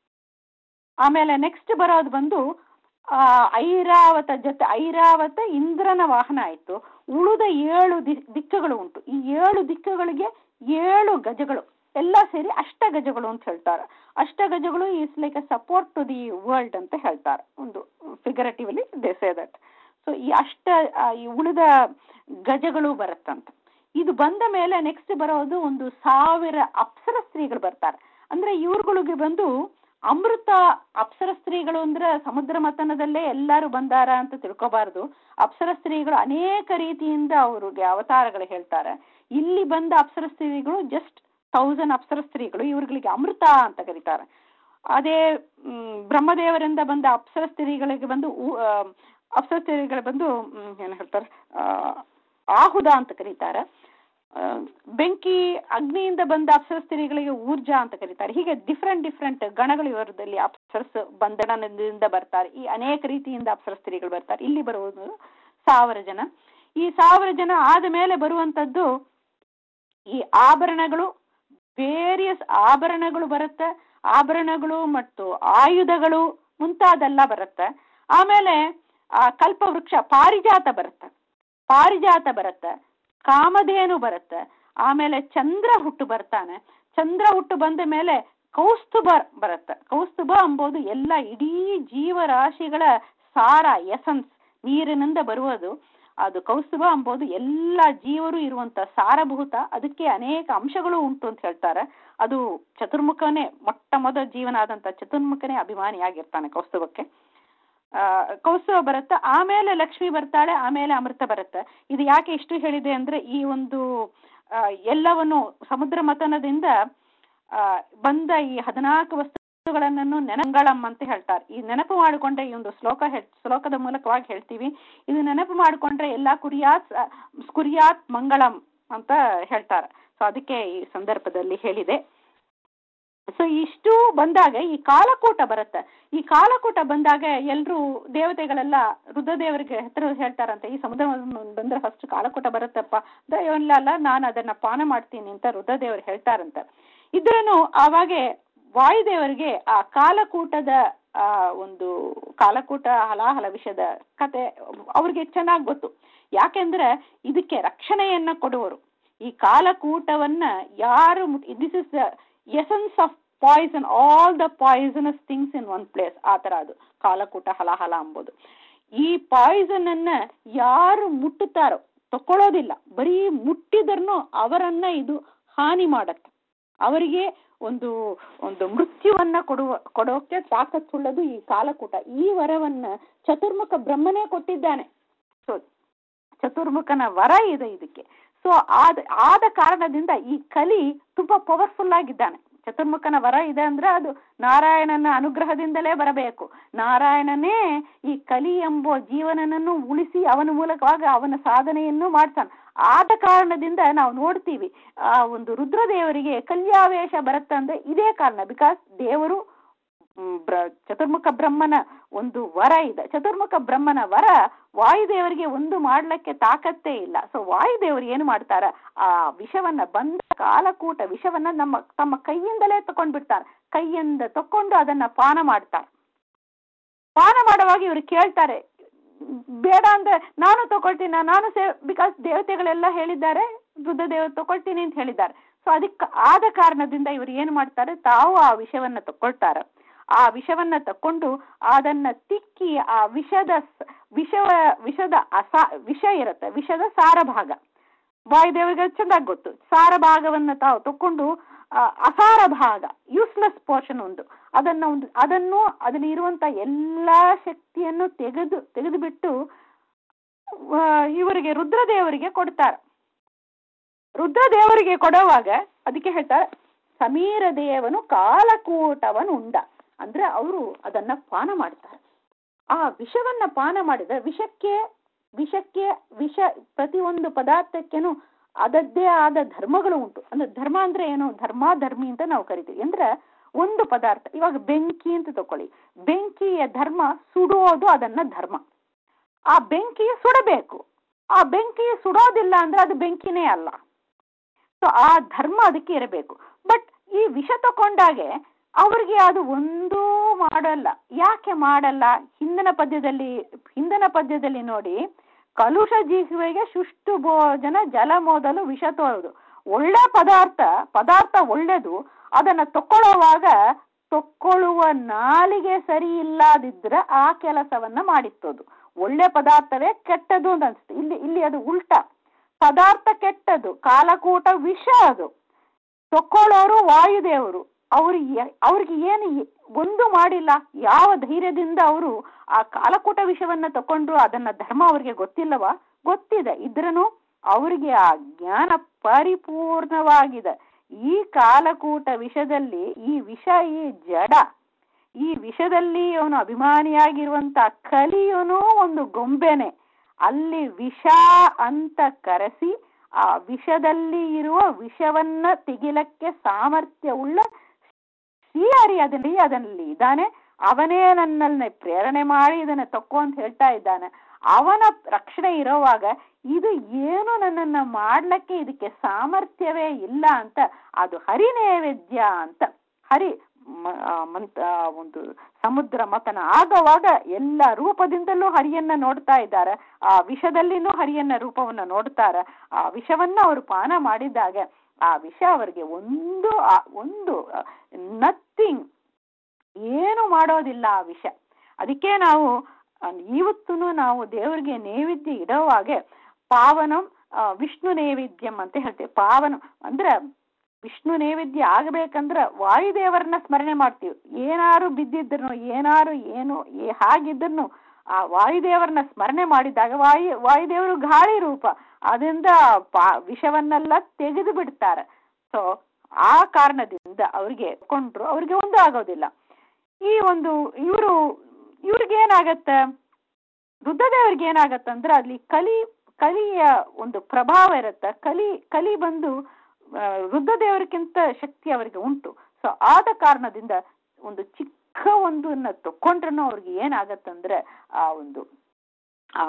ಆಮೇಲೆ ನೆಕ್ಸ್ಟ್ ಬರೋದು ಬಂದು ಆ ಐರಾವತ ಜೊತೆ ಐರಾವತ ಇಂದ್ರನ ವಾಹನ ಆಯ್ತು ಉಳಿದ ಏಳು ದಿ- ದಿಕ್ಕುಗಳು ಉಂಟು ಈ ಏಳು ದಿಕ್ಕುಗಳಿಗೆ ಏಳು ಗಜಗಳು ಎಲ್ಲ ಸೇರಿ ಅಷ್ಟ ಗಜಗಳು ಅಂತ ಹೇಳ್ತಾರೆ ಅಷ್ಟ ಗಜಗಳು is like a support to the world ಅಂತ ಹೇಳ್ತಾರೆ ಒಂದು figuratively they say that so ಈ ಅಷ್ಟ ಆ, ಈ ಉಳಿದ ಗಜಗಳು ಬರುತ್ತಂತ ಇದು ಬಂದ ಮೇಲೆ ನೆಕ್ಸ್ಟ್ ಬರೋದು ಒಂದು ಸಾವಿರ ಅಪ್ಸರ ಸ್ತ್ರೀಗಳು ಬರ್ತಾರೆ ಅಂದ್ರೆ ಇವ್ರುಗಳಿಗೆ ಬಂದು ಅಮೃತ ಅಪ್ಸರ ಸ್ತ್ರೀಗಳು ಅಂದ್ರೆ ಸಮುದ್ರ ಮಥನದಲ್ಲೇ ಎಲ್ಲರೂ ಬಂದಾರ ಅಂತ ತಿಳ್ಕೊಬಾರದು ಅಪ್ಸರ ಸ್ತ್ರೀಗಳು ಅನೇಕ ರೀತಿಯಿಂದ ಅವ್ರಿಗೆ ಅವತಾರಗಳು ಹೇಳ್ತಾರೆ ಇಲ್ಲಿ ಬಂದ ಅಪ್ಸರ ಸ್ತ್ರೀಗಳು ಜಸ್ಟ್ ಥೌಸಂಡ್ ಅಪ್ಸರ ಸ್ತ್ರೀಗಳು ಇವ್ರುಗಳಿಗೆ ಅಮೃತ ಅಂತ ಕರೀತಾರೆ ಅದೇ ಮ್, ಬ್ರಹ್ಮದೇವರಿಂದ ಬಂದ ಅಪ್ಸರ ಸ್ತ್ರೀಗಳಿಗೆ ಬಂದು ಊ- ಆ, ಅಪ್ಸರ ಸ್ತ್ರೀಗಳು ಬಂದು ಮ್, ಏನ್ ಹೇಳ್ತಾರೆ ಆ, ಆಹುದ ಅಂತ ಕರೀತಾರೆ ಆ, ಬೆಂಕಿ ಅಗ್ನಿಯಿಂದ ಬಂದ ಅಪ್ಸರ ಸ್ತ್ರೀಗಳಿಗೆ ಊರ್ಜಾ ಅಂತ ಕರೀತಾರೆ ಹೀಗೆ ಡಿಫ್ರೆಂಟ್ ಡಿಫ್ರೆಂಟ್ ಗಣಗಳು ಇವರದಲ್ಲಿ ಅಪ್ಸರಸ್ ಬಂಧನದಿಂದ ಬರ್ತಾರೆ ಈ ಅನೇಕ ರೀತಿಯಿಂದ ಅಪ್ಸರ ಸ್ತ್ರೀಗಳು ಬರ್ತಾರೆ ಇಲ್ಲಿ ಬರುವುದು ಸಾವಿರ ಜನ ಈ ಸಾವಿರ ಜನ ಆದ ಮೇಲೆ ಬರುವಂತದ್ದು ಈ ಆಭರಣಗಳು ವೇರಿಯಸ್ ಆಭರಣಗಳು ಬರುತ್ತೆ ಆಭರಣಗಳು ಮತ್ತು ಆಯುಧಗಳು ಮುಂತಾದೆಲ್ಲ ಬರುತ್ತೆ ಆಮೇಲೆ ಆ ಕಲ್ಪವೃಕ್ಷ ಪಾರಿಜಾತ ಬರುತ್ತೆ ಪಾರಿಜಾತ ಬರುತ್ತೆ ಕಾಮಧೇನು ಬರುತ್ತೆ ಆಮೇಲೆ ಚಂದ್ರ ಹುಟ್ಟು ಬರ್ತಾನೆ ಚಂದ್ರ ಹುಟ್ಟು ಬಂದ ಮೇಲೆ ಕೌಸ್ತುಭ ಬರುತ್ತೆ ಕೌಸ್ತುಭ ಎಂಬುದು ಎಲ್ಲ ಇಡೀ ಜೀವರಾಶಿಗಳ ಸಾರ ಎಸನ್ಸ್ ನೀರಿನಿಂದ ಬರುವುದು ಅದು ಕೌಸ್ತುಭ ಎಂಬುದು ಎಲ್ಲ ಜೀವರು ಇರುವಂತ ಸಾರಭೂತ ಅದಕ್ಕೆ ಅನೇಕ ಅಂಶಗಳು ಉಂಟು ಅಂತ ಹೇಳ್ತಾರೆ ಅದು ಚತುರ್ಮುಖನೇ ಮೊಟ್ಟ ಮೊದಲ ಜೀವನ ಆದಂತ ಚತುರ್ಮುಖನೇ ಅಭಿಮಾನಿಯಾಗಿರ್ತಾನೆ ಕೌಸ್ತುಭಕ್ಕೆ ಆ, ಕೌಸ್ತುಭ ಬರುತ್ತೆ ಆಮೇಲೆ ಲಕ್ಷ್ಮಿ ಬರ್ತಾಳೆ ಆಮೇಲೆ ಅಮೃತ ಬರುತ್ತೆ ಇದು ಯಾಕೆ ಇಷ್ಟು ಹೇಳಿದೆ ಅಂದ್ರೆ ಈ ಒಂದು ಆ, ಎಲ್ಲವನ್ನು ಸಮುದ್ರ ಮಥನದಿಂದ ಆ, ಬಂದ ಈ ಹದಿನಾಲ್ಕು ವಸ್ತುಗಳನ್ನೂ ನೆನಂಗಳಂ ಅಂತ ಹೇಳ್ತಾರೆ ಈ ನೆನಪು ಮಾಡಿಕೊಂಡ್ರೆ ಈ ಒಂದು ಶ್ಲೋಕ ಹೇಳ್ ಶ್ಲೋಕದ ಮೂಲಕವಾಗಿ ಹೇಳ್ತೀವಿ ಇದು ನೆನಪು ಮಾಡಿಕೊಂಡ್ರೆ ಎಲ್ಲಾ ಕುರಿಯಾತ್ ಕುರಿಯಾತ್ ಮಂಗಳಂ ಅಂತ ಹೇಳ್ತಾರೆ ಸೊ ಅದಕ್ಕೆ ಈ ಸಂದರ್ಭದಲ್ಲಿ ಹೇಳಿದೆ ಸೊ ಇಷ್ಟು ಬಂದಾಗ ಈ ಕಾಲಕೂಟ ಬರುತ್ತೆ ಈ ಕಾಲಕೂಟ ಬಂದಾಗ ಎಲ್ರು ದೇವತೆಗಳೆಲ್ಲ ರುದ್ರದೇವರಿಗೆ ಹತ್ರ ಹೇಳ್ತಾರಂತೆ ಈ ಸಮುದ್ರ ಬಂದ್ರೆ ಫಸ್ಟ್ ಕಾಲಕೂಟ ಬರುತ್ತಪ್ಪ ಅಂದ್ರೆ ಇಲ್ಲ ಅಲ್ಲ ನಾನು ಅದನ್ನ ಪಾನ ಮಾಡ್ತೀನಿ ಅಂತ ರುದ್ರದೇವರು ಹೇಳ್ತಾರಂತೆ ಇದ್ರೂ ಆವಾಗೆ ವಾಯುದೇವರಿಗೆ ಆ ಕಾಲಕೂಟದ ಆ ಒಂದು ಕಾಲಕೂಟ ಹಲಾಹಲ ವಿಷಯದ ಕತೆ ಅವ್ರಿಗೆ ಚೆನ್ನಾಗಿ ಗೊತ್ತು ಯಾಕೆಂದ್ರೆ ಇದಕ್ಕೆ ರಕ್ಷಣೆಯನ್ನ ಕೊಡುವರು ಈ ಕಾಲಕೂಟವನ್ನ ಯಾರು this is the essence of poison all the poisonous things in one place ಆ ತರ ಅದು ಕಾಲಕೂಟ ಹಲಾಹಲ ಅಂಬೋದು ಈ ಪಾಯ್ಸನ್ ಅನ್ನ ಯಾರು ಮುಟ್ಟುತ್ತಾರೋ ತಕೊಳ್ಳೋದಿಲ್ಲ ಬರೀ ಮುಟ್ಟಿದ್ರೂ ಅವರನ್ನ ಇದು ಹಾನಿ ಮಾಡತ್ತೆ ಅವರಿಗೆ ಒಂದು ಒಂದು ಮೃತ್ಯುವನ್ನ ಕೊಡುವ ಕೊಡೋಕೆ ತಾಕತ್ತುಳ್ಳದು ಈ ಕಾಲಕೂಟ ಈ ವರವನ್ನ ಚತುರ್ಮುಖ ಬ್ರಹ್ಮನೇ ಕೊಟ್ಟಿದ್ದಾನೆ ಸೊ ಚತುರ್ಮುಖನ ವರ ಇದೆ ಇದಕ್ಕೆ ಸೊ ಆದ ಆದ ಕಾರಣದಿಂದ ಈ ಕಲಿ ತುಂಬಾ ಪವರ್ಫುಲ್ ಆಗಿದ್ದಾನೆ ಚತುರ್ಮುಖನ ವರ ಇದೆ ಅಂದ್ರೆ ಅದು ನಾರಾಯಣನ ಅನುಗ್ರಹದಿಂದಲೇ ಬರಬೇಕು ನಾರಾಯಣನೇ ಈ ಕಲಿ ಎಂಬ ಜೀವನನನ್ನು ಉಳಿಸಿ ಅವನ ಮೂಲಕವಾಗಿ ಅವನ ಸಾಧನೆಯನ್ನು ಮಾಡ್ತಾನೆ ಆದ ಕಾರಣದಿಂದ ನಾವು ನೋಡ್ತೀವಿ ಆ ಒಂದು ರುದ್ರದೇವರಿಗೆ ಕಲ್ಯಾವೇಶ ಬರುತ್ತಂದ್ರೆ ಇದೇ ಕಾರಣ ಬಿಕಾಸ್ ದೇವರು ಮ್, ಬ್ರ- ಚತುರ್ಮುಖ ಬ್ರಹ್ಮನ ಒಂದು ವರ ಇದೆ ಚತುರ್ಮುಖ ಬ್ರಹ್ಮನ ವರ ವಾಯುದೇವರಿಗೆ ಒಂದು ಮಾಡ್ಲಿಕ್ಕೆ ತಾಕತ್ತೇ ಇಲ್ಲ ಸೊ ವಾಯುದೇವರು ಏನು ಮಾಡ್ತಾರ ಆ ವಿಷವನ್ನ ಬಂದ ಕಾಲಕೂಟ ವಿಷವನ್ನ ನಮ್ಮ ತಮ್ಮ ಕೈಯಿಂದಲೇ ತಕೊಂಡ್ಬಿಡ್ತಾರೆ ಕೈಯಿಂದ ತಕೊಂಡು ಅದನ್ನ ಪಾನ ಮಾಡ್ತಾರೆ ಪಾನ ಮಾಡುವಾಗ ಇವರು ಕೇಳ್ತಾರೆ ಬೇಡ ಅಂದ್ರೆ ನಾನು ತಗೊಳ್ತೀನಿ ನಾನು ಸೇ ಬಿಕಾಸ್ ದೇವತೆಗಳೆಲ್ಲ ಹೇಳಿದ್ದಾರೆ ರುದ್ರದೇವರು ತಗೊಳ್ತೀನಿ ಅಂತ ಹೇಳಿದ್ದಾರೆ ಸೊ ಅದಕ್ಕೆ ಆದ ಕಾರಣದಿಂದ ಇವರು ಏನು ಮಾಡ್ತಾರೆ ತಾವು ಆ ವಿಷವನ್ನ ತಕೊಳ್ತಾರೆ ಆ ವಿಷವನ್ನ ತಕೊಂಡು ಅದನ್ನ ತಿಕ್ಕಿ ಆ ವಿಷದ ಸ- ವಿಷವ ವಿಷದ ಅಸಾ ವಿಷ ಇರುತ್ತೆ ವಿಷದ ಸಾರ ಭಾಗ ವಾಯುದೇವರಿಗೆ ಚೆನ್ನಾಗಿ ಗೊತ್ತು ಸಾರ ಭಾಗವನ್ನ ತಾವು ತಕೊಂಡು ಆ, ಅಸಾರ ಭಾಗ ಯೂಸ್ಲೆಸ್ ಪೋರ್ಷನ್ ಒಂದು ಅದನ್ನ ಒಂದು ಅದನ್ನು ಅದರಲ್ಲಿ ಇರುವಂತ ಎಲ್ಲಾ ಶಕ್ತಿಯನ್ನು ತೆಗೆದು ತೆಗೆದುಬಿಟ್ಟು ಆ, ಇವರಿಗೆ ರುದ್ರದೇವರಿಗೆ ಕೊಡ್ತಾರೆ ರುದ್ರದೇವರಿಗೆ ಕೊಡುವಾಗ ಅದಕ್ಕೆ ಹೇಳ್ತಾರೆ ಸಮೀರ ದೇವನು ಕಾಲಕೂಟವನು ಉಂಡ ಅಂದ್ರೆ ಅವರು ಅದನ್ನ ಪಾನ ಮಾಡ್ತಾರೆ ಆ ವಿಷವನ್ನ ಪಾನ ಮಾಡಿದ್ರೆ ವಿಷಕ್ಕೆ ವಿಷಕ್ಕೆ ವಿಷ ಪ್ರತಿಯೊಂದು ಪದಾರ್ಥಕ್ಕೇನು ಅದದ್ದೇ ಆದ ಧರ್ಮಗಳು ಉಂಟು ಅಂದ್ರೆ ಧರ್ಮ ಅಂದ್ರೆ ಏನು ಧರ್ಮ ಧರ್ಮಿ ಅಂತ ನಾವು ಕರಿತೀವಿ ಅಂದ್ರೆ ಒಂದು ಪದಾರ್ಥ ಇವಾಗ ಬೆಂಕಿ ಅಂತ ತಕೊಳ್ಳಿ ಬೆಂಕಿಯ ಧರ್ಮ ಸುಡೋದು ಅದನ್ನ ಧರ್ಮ ಆ ಬೆಂಕಿ ಸುಡಬೇಕು ಆ ಬೆಂಕಿ ಸುಡೋದಿಲ್ಲ ಅಂದ್ರೆ ಅದು ಬೆಂಕಿನೇ ಅಲ್ಲ ಸೊ ಆ ಧರ್ಮ ಅದಕ್ಕೆ ಇರಬೇಕು ಬಟ್ ಈ ವಿಷ ತಕೊಂಡಾಗೆ ಅವ್ರಿಗೆ ಅದು ಒಂದೂ ಮಾಡಲ್ಲ ಯಾಕೆ ಮಾಡಲ್ಲ ಹಿಂದಿನ ಪದ್ಯದಲ್ಲಿ ಹಿಂದಿನ ಪದ್ಯದಲ್ಲಿ ನೋಡಿ ಕಲುಷ ಜೀವಿಗೆ ಶುಷ್ಟು ಭೋಜನ ಜಲ ಮೊದಲು ವಿಷ ತೋರುದು ಒಳ್ಳೆ ಪದಾರ್ಥ ಪದಾರ್ಥ ಒಳ್ಳೇದು ಅದನ್ನ ತಕೊಳ್ಳುವಾಗ ತಕ್ಕೊಳ್ಳುವ ನಾಲಿಗೆ ಸರಿ ಇಲ್ಲದಿದ್ರೆ ಆ ಕೆಲಸವನ್ನ ಮಾಡಿತ್ತದು ಒಳ್ಳೆ ಪದಾರ್ಥವೇ ಕೆಟ್ಟದು ಅಂತ ಅನ್ಸುತ್ತೆ ಇಲ್ಲಿ ಇಲ್ಲಿ ಅದು ಉಲ್ಟಾ ಪದಾರ್ಥ ಕೆಟ್ಟದು ಕಾಲಕೂಟ ವಿಷ ಅದು ತಕ್ಕೊಳ್ಳೋರು ವಾಯುದೇವರು ಅವ್ರಿಗೆ ಅವ್ರಿಗೆ ಏನು ಒಂದು ಮಾಡಿಲ್ಲ ಯಾವ ಧೈರ್ಯದಿಂದ ಅವರು ಆ ಕಾಲಕೂಟ ವಿಷಯವನ್ನ ತಕೊಂಡ್ರು ಅದನ್ನ ಧರ್ಮ ಅವ್ರಿಗೆ ಗೊತ್ತಿಲ್ಲವ ಗೊತ್ತಿದೆ ಇದ್ರನು ಅವರಿಗೆ ಆ ಜ್ಞಾನ ಪರಿಪೂರ್ಣವಾಗಿದೆ ಈ ಕಾಲಕೂಟ ವಿಷದಲ್ಲಿ ಈ ವಿಷ ಈ ಜಡ ಈ ವಿಷದಲ್ಲಿ ಅವನು ಅಭಿಮಾನಿಯಾಗಿರುವಂತ ಕಲಿಯವನು ಒಂದು ಗೊಂಬೆನೆ ಅಲ್ಲಿ ವಿಷ ಅಂತ ಕರೆಸಿ ಆ ವಿಷದಲ್ಲಿ ಇರುವ ವಿಷವನ್ನ ತೆಗಿಲಕ್ಕೆ ಸಾಮರ್ಥ್ಯವುಳ್ಳ ಶ್ರೀಹರಿ ಅದರಲ್ಲಿ ಅದರಲ್ಲಿ ಇದ್ದಾನೆ ಅವನೇ ನನ್ನಲ್ಲಿ ಪ್ರೇರಣೆ ಮಾಡಿ ಇದನ್ನ ತಕ್ಕೋ ಅಂತ ಹೇಳ್ತಾ ಇದ್ದಾನೆ ಅವನ ರಕ್ಷಣೆ ಇರೋವಾಗ ಇದು ಏನು ನನ್ನನ್ನ ಮಾಡ್ಲಿಕ್ಕೆ ಇದಕ್ಕೆ ಸಾಮರ್ಥ್ಯವೇ ಇಲ್ಲ ಅಂತ ಅದು ಹರಿ ನೈವೇದ್ಯ ಅಂತ ಹರಿ ಮಂತ ಒಂದು ಸಮುದ್ರ ಮತನ ಆಗುವಾಗ ಎಲ್ಲ ರೂಪದಿಂದಲೂ ಹರಿಯನ್ನ ನೋಡ್ತಾ ಇದ್ದಾರೆ ಆ ವಿಷದಲ್ಲಿನೂ ಹರಿಯನ್ನ ರೂಪವನ್ನ ನೋಡ್ತಾರ ಆ ವಿಷವನ್ನ ಅವರು ಪಾನ ಮಾಡಿದಾಗ ಆ ವಿಷ ಅವರಿಗೆ ಒಂದು ಒಂದು ನಥಿಂಗ್ ಏನು ಮಾಡೋದಿಲ್ಲ ಆ ವಿಷ ಅದಕ್ಕೆ ನಾವು ಇವತ್ತು ನಾವು ದೇವರಿಗೆ ನೈವೇದ್ಯ ಇಡೋವಾಗೆ ಪಾವನಂ ವಿಷ್ಣು ನೈವೇದ್ಯಂ ಅಂತ ಹೇಳ್ತೇವೆ ಪಾವನ ಅಂದ್ರೆ ವಿಷ್ಣು ನೈವೇದ್ಯ ಆಗಬೇಕಂದ್ರೆ ವಾಯುದೇವರನ್ನ ಸ್ಮರಣೆ ಮಾಡ್ತೀವಿ ಏನಾರು ಬಿದ್ದಿದ್ರು ಏನಾರು ಏನು ಹಾಗಿದ್ರು ಆ ವಾಯುದೇವರನ್ನ ಸ್ಮರಣೆ ಮಾಡಿದಾಗ ವಾಯು ವಾಯುದೇವರು ಗಾಳಿ ರೂಪ ಅದರಿಂದ ಪಾ ವಿಷವನ್ನೆಲ್ಲ ತೆಗೆದು ಬಿಡ್ತಾರೆ ಸೊ ಆ ಕಾರಣದಿಂದ ಅವ್ರಿಗೆ ಕೊಂಡ್ರು ಅವ್ರಿಗೆ ಒಂದು ಆಗೋದಿಲ್ಲ ಈ ಒಂದು ಇವರು ಇವ್ರಿಗೆ ಏನಾಗತ್ತೆ ರುದ್ರದೇವರಿಗೆ ಏನಾಗತ್ತಂದ್ರೆ ಅಲ್ಲಿ ಕಲಿ ಕಲಿಯ ಒಂದು ಪ್ರಭಾವ ಇರುತ್ತೆ ಕಲಿ ಕಲಿ ಬಂದು ರುದ್ರದೇವರಿಗಿಂತ ಶಕ್ತಿ ಅವರಿಗೆ ಉಂಟು ಸೊ ಆದ ಕಾರಣದಿಂದ ಒಂದು ಚಿಕ್ಕ ಒಂದನ್ನ ತಕೊಂಡ್ರೂ ಅವ್ರಿಗೆ ಏನಾಗತ್ತಂದ್ರೆ ಆ ಒಂದು ಆ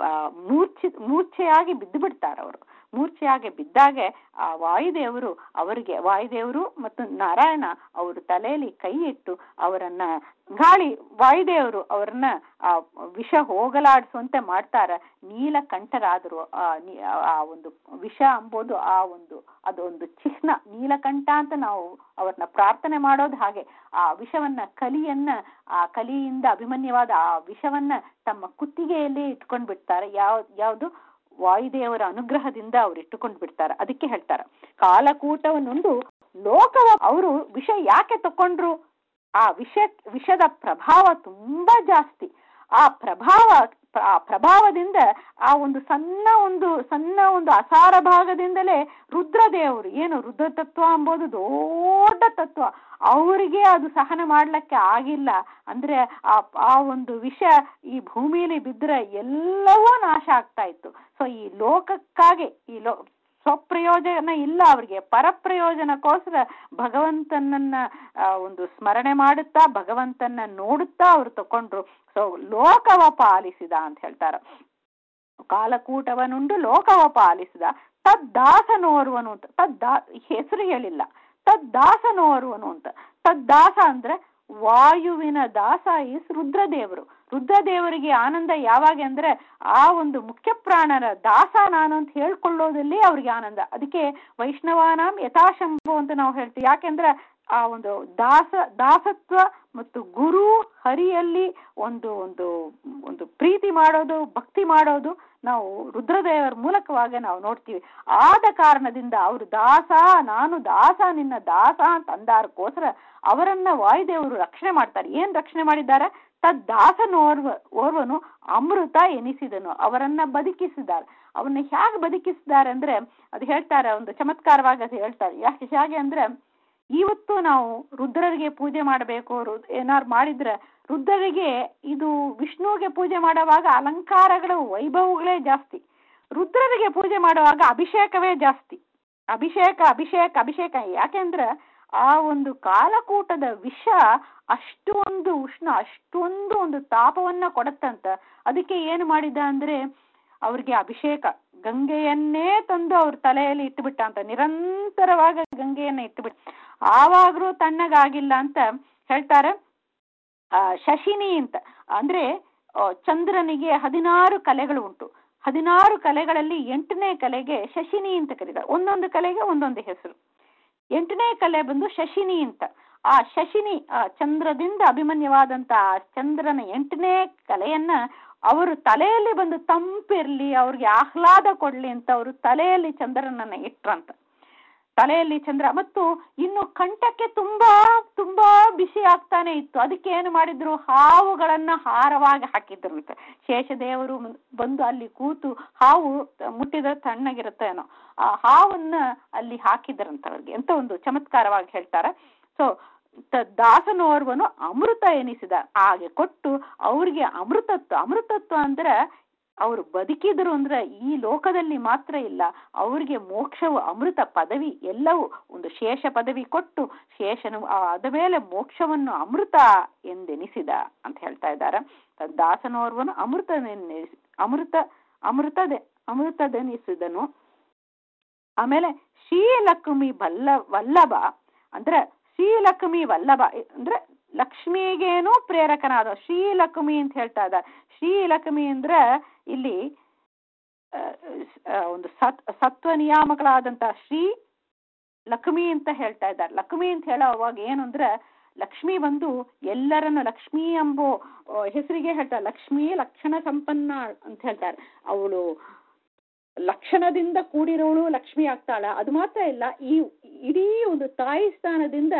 ಮೂರ್ಛೆ ಮೂರ್ಛೆಯಾಗಿ ಬಿದ್ದು ಬಿಡ್ತಾರೆ ಅವರು ಮೂರ್ಛೆಯಾಗಿ ಬಿದ್ದಾಗೆ ಆ ವಾಯುದೇವರು ಅವರಿಗೆ ವಾಯುದೇವರು ಮತ್ತು ನಾರಾಯಣ ಅವರು ತಲೆಯಲ್ಲಿ ಕೈ ಇಟ್ಟು ಅವರನ್ನ ಗಾಳಿ ವಾಯುದೇವರು ಅವರನ್ನ ಆ ವಿಷ ಹೋಗಲಾಡಿಸುವಂತೆ ಮಾಡ್ತಾರ ನೀಲಕಂಠರಾದರು ಆ ಆ ಒಂದು ವಿಷ ಅಂಬೋದು ಆ ಒಂದು ಅದೊಂದು ಚಿಹ್ನ ನೀಲಕಂಠ ಅಂತ ನಾವು ಅವ್ರನ್ನ ಪ್ರಾರ್ಥನೆ ಮಾಡೋದು ಹಾಗೆ ಆ ವಿಷವನ್ನ ಕಲಿಯನ್ನ ಆ ಕಲಿಯಿಂದ ಅಭಿಮನ್ಯವಾದ ಆ ವಿಷವನ್ನ ತಮ್ಮ ಕುತ್ತಿಗೆಯಲ್ಲಿ ಇಟ್ಕೊಂಡ್ ಬಿಡ್ತಾರೆ ಯಾವ ಯಾವುದು ವಾಯುದೇವರ ಅನುಗ್ರಹದಿಂದ ಅವ್ರು ಇಟ್ಟುಕೊಂಡು ಬಿಡ್ತಾರೆ ಅದಕ್ಕೆ ಹೇಳ್ತಾರ ಕಾಲಕೂಟವನ್ನೊಂದು ಲೋಕವ ಅವರು ವಿಷ ಯಾಕೆ ತಕೊಂಡ್ರು ಆ ವಿಷ ವಿಷದ ಪ್ರಭಾವ ತುಂಬಾ ಜಾಸ್ತಿ ಆ ಪ್ರಭಾವ ಆ ಪ್ರಭಾವದಿಂದ ಆ ಒಂದು ಸಣ್ಣ ಒಂದು ಸಣ್ಣ ಒಂದು ಅಸಾರ ಭಾಗದಿಂದಲೇ ರುದ್ರದೇವರು ಏನು ರುದ್ರ ತತ್ವ ಅಂಬೋದು ದೊಡ್ಡ ತತ್ವ ಅವರಿಗೆ ಅದು ಸಹನ ಮಾಡ್ಲಿಕ್ಕೆ ಆಗಿಲ್ಲ ಅಂದ್ರೆ ಆ ಆ ಒಂದು ವಿಷ ಈ ಭೂಮಿಯಲ್ಲಿ ಬಿದ್ದರೆ ಎಲ್ಲವೂ ನಾಶ ಆಗ್ತಾ ಇತ್ತು ಸೊ ಈ ಲೋಕಕ್ಕಾಗಿ ಈ ಲೋ ಸ್ವಪ್ರಯೋಜನ ಇಲ್ಲ ಅವ್ರಿಗೆ ಪರಪ್ರಯೋಜನಕ್ಕೋಸ್ಕರ ಭಗವಂತನನ್ನ ಒಂದು ಸ್ಮರಣೆ ಮಾಡುತ್ತಾ ಭಗವಂತನ ನೋಡುತ್ತಾ ಅವ್ರು ತಕೊಂಡ್ರು ಸೊ ಲೋಕವ ಪಾಲಿಸಿದ ಅಂತ ಹೇಳ್ತಾರ ಕಾಲಕೂಟವನುಂಡು ಲೋಕವ ಪಾಲಿಸಿದ ತದ್ದಾಸನೋರ್ವನು ಅಂತ ತದ್ದಾ ಹೆಸರು ಹೇಳಿಲ್ಲ ತದ್ದಾಸನೋರ್ವನು ಅಂತ ತದ್ದಾಸ ಅಂದ್ರೆ ವಾಯುವಿನ ದಾಸ ಈಸ್ ರುದ್ರದೇವರು ರುದ್ರದೇವರಿಗೆ ಆನಂದ ಯಾವಾಗ ಅಂದ್ರೆ ಆ ಒಂದು ಮುಖ್ಯ ಪ್ರಾಣರ ದಾಸ ನಾನು ಅಂತ ಹೇಳ್ಕೊಳ್ಳೋದಲ್ಲಿ ಅವ್ರಿಗೆ ಆನಂದ ಅದಕ್ಕೆ ವೈಷ್ಣವಾನಾಂ ಯಥಾಶಂಭು ಅಂತ ನಾವು ಹೇಳ್ತೀವಿ ಯಾಕೆಂದ್ರೆ ಆ ಒಂದು ದಾಸ ದಾಸತ್ವ ಮತ್ತು ಗುರು ಹರಿಯಲ್ಲಿ ಒಂದು ಒಂದು ಒಂದು ಪ್ರೀತಿ ಮಾಡೋದು ಭಕ್ತಿ ಮಾಡೋದು ನಾವು ರುದ್ರದೇವರ ಮೂಲಕವಾಗಿ ನಾವು ನೋಡ್ತೀವಿ ಆದ ಕಾರಣದಿಂದ ಅವರು ದಾಸ ನಾನು ದಾಸ ನಿನ್ನ ದಾಸ ಅಂತ ಅಂದಾರಕ್ಕೋಸ್ಕರ ಅವರನ್ನ ವಾಯುದೇವರು ರಕ್ಷಣೆ ಮಾಡ್ತಾರೆ ಏನ್ ರಕ್ಷಣೆ ಮಾಡಿದ್ದಾರೆ ತದ್ದಾಸನೋರ್ವ ಓರ್ವನು ಅಮೃತ ಎನಿಸಿದನು ಅವರನ್ನ ಬದುಕಿಸಿದ್ದಾರೆ ಅವನ್ನ ಹೇಗೆ ಬದುಕಿಸಿದ್ದಾರೆ ಅಂದ್ರೆ ಅದು ಹೇಳ್ತಾರೆ ಒಂದು ಚಮತ್ಕಾರವಾಗಿ ಅದು ಹೇಳ್ತಾರೆ ಯಾಕೆ ಹೇಗೆ ಅಂದ್ರೆ ಇವತ್ತು ನಾವು ರುದ್ರರಿಗೆ ಪೂಜೆ ಮಾಡಬೇಕು ಏನಾರು ಮಾಡಿದ್ರೆ ರುದ್ರರಿಗೆ ಇದು ವಿಷ್ಣುವಿಗೆ ಪೂಜೆ ಮಾಡುವಾಗ ಅಲಂಕಾರಗಳು ವೈಭವಗಳೇ ಜಾಸ್ತಿ ರುದ್ರರಿಗೆ ಪೂಜೆ ಮಾಡುವಾಗ ಅಭಿಷೇಕವೇ ಜಾಸ್ತಿ ಅಭಿಷೇಕ ಅಭಿಷೇಕ ಅಭಿಷೇಕ ಯಾಕೆಂದ್ರೆ ಆ ಒಂದು ಕಾಲಕೂಟದ ವಿಷ ಅಷ್ಟು ಒಂದು ಉಷ್ಣ ಅಷ್ಟೊಂದು ಒಂದು ತಾಪವನ್ನ ಕೊಡತ್ತಂತ ಅದಕ್ಕೆ ಏನು ಮಾಡಿದ ಅಂದ್ರೆ ಅವ್ರಿಗೆ ಅಭಿಷೇಕ ಗಂಗೆಯನ್ನೇ ತಂದು ಅವ್ರ ತಲೆಯಲ್ಲಿ ಇಟ್ಟುಬಿಟ್ಟ ಅಂತ ನಿರಂತರವಾಗಿ ಗಂಗೆಯನ್ನ ಇಟ್ಟುಬಿಟ್ಟ ಆವಾಗ್ಲೂ ತಣ್ಣಗಾಗಿಲ್ಲ ಅಂತ ಹೇಳ್ತಾರೆ ಆ ಶಶಿನಿ ಅಂತ ಅಂದ್ರೆ ಚಂದ್ರನಿಗೆ ಹದಿನಾರು ಕಲೆಗಳು ಉಂಟು ಹದಿನಾರು ಕಲೆಗಳಲ್ಲಿ ಎಂಟನೇ ಕಲೆಗೆ ಶಶಿನಿ ಅಂತ ಕರೀತಾರೆ ಒಂದೊಂದು ಕಲೆಗೆ ಒಂದೊಂದು ಹೆಸರು ಎಂಟನೇ ಕಲೆ ಬಂದು ಶಶಿನಿ ಅಂತ ಆ ಶಶಿನಿ ಆ ಚಂದ್ರದಿಂದ ಅಭಿಮನ್ಯವಾದಂತ ಆ ಚಂದ್ರನ ಎಂಟನೇ ಕಲೆಯನ್ನ ಅವರು ತಲೆಯಲ್ಲಿ ಬಂದು ತಂಪಿರ್ಲಿ ಅವ್ರಿಗೆ ಆಹ್ಲಾದ ಕೊಡ್ಲಿ ಅಂತ ಅವರು ತಲೆಯಲ್ಲಿ ಚಂದ್ರನನ್ನ ಇಟ್ರಂತ ತಲೆಯಲ್ಲಿ ಚಂದ್ರ ಮತ್ತು ಇನ್ನು ಕಂಠಕ್ಕೆ ತುಂಬಾ ತುಂಬಾ ಬಿಸಿ ಆಗ್ತಾನೆ ಇತ್ತು ಅದಕ್ಕೆ ಏನು ಮಾಡಿದ್ರು ಹಾವುಗಳನ್ನ ಹಾರವಾಗಿ ಹಾಕಿದ್ರಂತೆ ಶೇಷದೇವರು ಬಂದು ಅಲ್ಲಿ ಕೂತು ಹಾವು ಮುಟ್ಟಿದ್ರೆ ತಣ್ಣಗಿರುತ್ತೆ ಏನೋ ಆ ಹಾವನ್ನ ಅಲ್ಲಿ ಹಾಕಿದ್ರಂತ ಅವ್ರಿಗೆ ಅಂತ ಒಂದು ಚಮತ್ಕಾರವಾಗಿ ಹೇಳ್ತಾರೆ ಸೊ ದಾಸನೋರ್ವನು ಅಮೃತ ಎನಿಸಿದ ಹಾಗೆ ಕೊಟ್ಟು ಅವ್ರಿಗೆ ಅಮೃತತ್ವ ಅಮೃತತ್ವ ಅಂದ್ರೆ ಅವರು ಬದುಕಿದ್ರು ಅಂದ್ರೆ ಈ ಲೋಕದಲ್ಲಿ ಮಾತ್ರ ಇಲ್ಲ ಅವ್ರಿಗೆ ಮೋಕ್ಷವು ಅಮೃತ ಪದವಿ ಎಲ್ಲವೂ ಒಂದು ಶೇಷ ಪದವಿ ಕೊಟ್ಟು ಶೇಷನು ಅದ ಮೇಲೆ ಮೋಕ್ಷವನ್ನು ಅಮೃತ ಎಂದೆನಿಸಿದ ಅಂತ ಹೇಳ್ತಾ ಇದ್ದಾರೆ ದಾಸನೋರ್ವನು ಅಮೃತ ಅಮೃತ ಅಮೃತದೆ ಅಮೃತದೆನಿಸಿದನು ಆಮೇಲೆ ಶ್ರೀಲಕ್ಷ್ಮಿ ಬಲ್ಲ ವಲ್ಲಭ ಅಂದ್ರೆ ಶ್ರೀಲಕ್ಷ್ಮಿ ವಲ್ಲಭ ಅಂದ್ರೆ ಲಕ್ಷ್ಮಿಗೇನು ಪ್ರೇರಕನಾದ ಶ್ರೀಲಕ್ಷ್ಮಿ ಅಂತ ಹೇಳ್ತಾ ಇದ್ದಾರೆ ಶ್ರೀಲಕ್ಷ್ಮಿ ಅಂದ್ರೆ ಇಲ್ಲಿ ಒಂದು ಸತ್ ಸತ್ವ ನಿಯಾಮಕಳಾದಂತ ಶ್ರೀ ಲಕ್ಷ್ಮಿ ಅಂತ ಹೇಳ್ತಾ ಇದ್ದಾರೆ ಲಕ್ಷ್ಮಿ ಅಂತ ಹೇಳೋ ಅವಾಗ ಏನು ಅಂದ್ರೆ ಲಕ್ಷ್ಮಿ ಬಂದು ಎಲ್ಲರನ್ನ ಲಕ್ಷ್ಮಿ ಎಂಬೋ ಹೆಸರಿಗೆ ಹೇಳ್ತಾರೆ ಲಕ್ಷ್ಮಿ ಲಕ್ಷಣ ಸಂಪನ್ನ ಅಂತ ಹೇಳ್ತಾರೆ ಅವಳು ಲಕ್ಷಣದಿಂದ ಕೂಡಿರೋಳು ಲಕ್ಷ್ಮಿ ಆಗ್ತಾಳ ಅದು ಮಾತ್ರ ಇಲ್ಲ ಈ ಇಡೀ ಒಂದು ತಾಯಿ ಸ್ಥಾನದಿಂದ